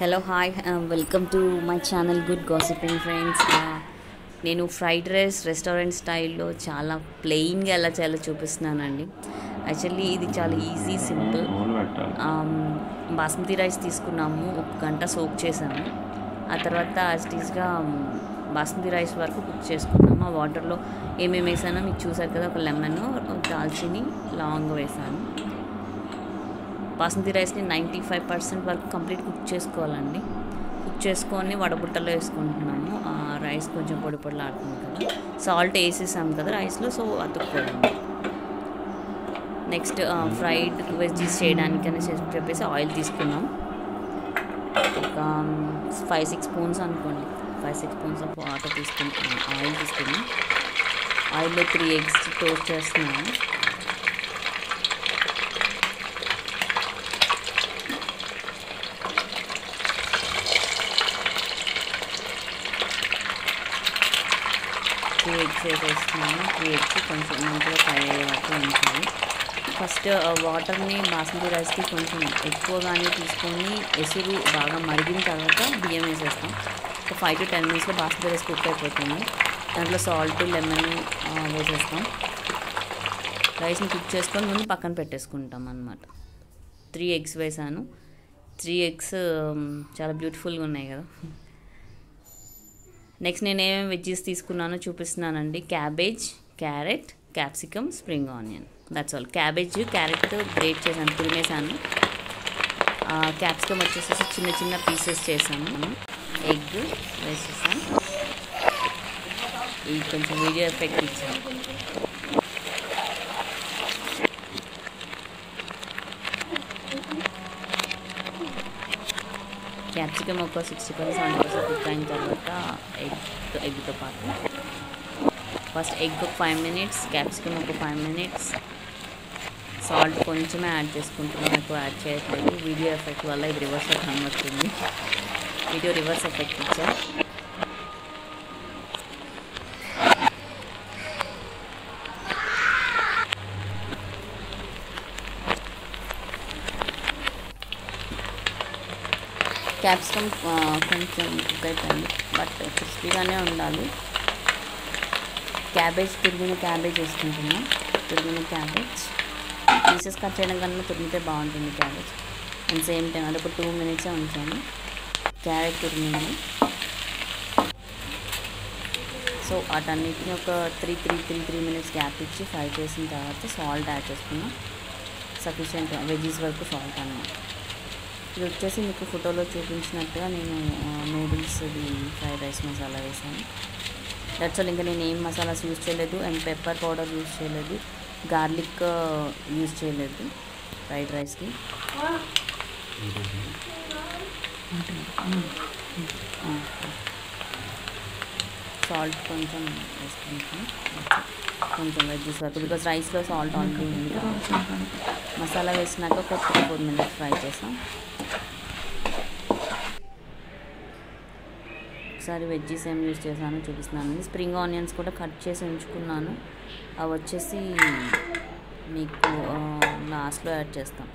hello hi welcome to my channel good gossiping friends నేను fried rice restaurant స్టైల్లో చాలా ప్లెయిన్గా ఎలా చేయాలో చూపిస్తున్నానండి యాక్చువల్లీ ఇది చాలా ఈజీ సింపుల్ బాస్మతి రైస్ తీసుకున్నాము ఒక గంట సోక్ చేసాము ఆ తర్వాత యాజ్టీస్గా బాస్మతి రైస్ వరకు కుక్ చేసుకున్నాము ఆ వాటర్లో ఏమేమి వేసానో మీకు చూసారు కదా ఒక లెమన్ దాల్చిని లాంగ్ వేసాను బాస్మతి రైస్ని నైంటీ ఫైవ్ పర్సెంట్ వరకు కంప్లీట్ కుక్ చేసుకోవాలండి కుక్ చేసుకొని వడబుట్టలో వేసుకుంటున్నాము ఆ రైస్ కొంచెం పొడి పొడిలాడుతుంది కదా సాల్ట్ వేసేసాం కదా రైస్లో సో అతుక్కోదండి నెక్స్ట్ ఫ్రైడ్ వెజ్జీస్ చేయడానికి అని చెప్పేసి ఆయిల్ తీసుకున్నాం ఒక ఫైవ్ సిక్స్ స్పూన్స్ అనుకోండి five six spoons of water తీసుకుంటున్నాం ఆయిల్ తీసుకున్నాం ఆయిల్లో త్రీ ఎగ్స్ టోస్ట్ చేస్తున్నాము త్రీ ఎగ్స్ వేసేస్తున్నాము త్రీ ఎగ్స్ కొంచెం మంచిగా ఫ్రై అయ్యే వరకు ఉంచాలి ఫస్ట్ వాటర్ని బాస్మతి రైస్కి కొంచెం ఎక్కువగానే తీసుకొని ఎసురు బాగా మరిగిన తర్వాత బియ్యం వేసేస్తాం ఒక ఫైవ్ టు టెన్ మినిట్స్లో బాస్మతి రైస్ కుక్ అయిపోతుంది దాంట్లో సాల్ట్ లెమన్ వేసేస్తాం రైస్ని కుక్ చేసుకొని ముందు పక్కన పెట్టేసుకుంటాం అనమాట త్రీ ఎగ్స్ వేసాను త్రీ ఎగ్స్ చాలా బ్యూటిఫుల్గా ఉన్నాయి కదా నెక్స్ట్ నేను ఏమేమి వెజ్జెస్ తీసుకున్నానో చూపిస్తున్నానండి cabbage carrot capsicum spring onion that's all cabbage carrot grate చేశాను తురిమేసాను క్యాప్సికమ్ వచ్చేసేసి చిన్న చిన్న పీసెస్ చేశాను ఎగ్ వేసేసాను ఇది కొంచెం వీడియో ఎఫెక్ట్ ఇచ్చాను క్యాప్సికమ్ ఒక sixty percent seventy percent cook అయిన తర్వాత ఎగ్ ఎగ్తో పాటు ఫస్ట్ ఎగ్ ఒక ఫైవ్ మినిట్స్ క్యాప్సికమ్ ఒక ఫైవ్ మినిట్స్ సాల్ట్ కొంచెమే యాడ్ చేసుకుంటున్నాం ఎక్కువ యాడ్ చేయట్లేదు వీడియో ఎఫెక్ట్ వల్ల ఇది రివర్స్లో కనబడుతుంది వీడియో రివర్స్ ఎఫెక్ట్ ఇచ్చా క్యాప్సికమ్ కొంచెం కుక్ అయిపోయింది బట్ క్రిస్పీగానే ఉండాలి క్యాబేజ్ తురిమిన క్యాబేజ్ వేసుకుంటున్నాం తురిమిన క్యాబేజ్ పీసెస్ కట్ చేయడం కన్నా తురిమితే బాగుంటుంది క్యాబేజ్ అండ్ సేమ్ టైం అది ఒక టూ మినిట్సే ఉంచాను క్యారెట్ తురిమింది సో వాటన్నిటిని ఒక three three three three minutes gap ఇచ్చి ఫ్రై చేసిన తర్వాత సాల్ట్ యాడ్ చేసుకున్నాం సఫిషియంట్ వెజీస్ వరకు సాల్ట్ అన్నమాట ఇది వచ్చేసి మీకు ఫోటోలో చూపించినట్టుగా నేను నూడిల్స్ ఫ్రైడ్ రైస్ మసాలా వేసాను దట్స్ ఆల్ ఇంకా నేను ఏం మసాలాస్ యూజ్ చేయలేదు అండ్ పెప్పర్ పౌడర్ యూజ్ చేయలేదు గార్లిక్ యూజ్ చేయలేదు ఫ్రైడ్ రైస్కి సాల్ట్ కొంచెం వేసుకుంటాం కొంచెం వెజ్జెస్ వరకు బికాస్ రైస్లో సాల్ట్ ఆల్రెడీ ఉంది మసాలా వేసినాక ఒక త్రీ ఫోర్ మినిట్స్ ఫ్రై చేసాం ఒకసారి వెజ్జీస్ ఏం యూజ్ చేశాను చూపిస్తున్నాను స్ప్రింగ్ ఆనియన్స్ కూడా కట్ చేసి ఉంచుకున్నాను అవి వచ్చేసి మీకు లాస్ట్లో యాడ్ చేస్తాం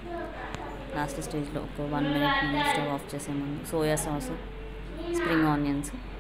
లాస్ట్ స్టేజ్లో ఒక వన్ మినిట్ ముందు స్టవ్ ఆఫ్ చేసే ముందు సోయా సాస్ స్ప్రింగ్ ఆనియన్స్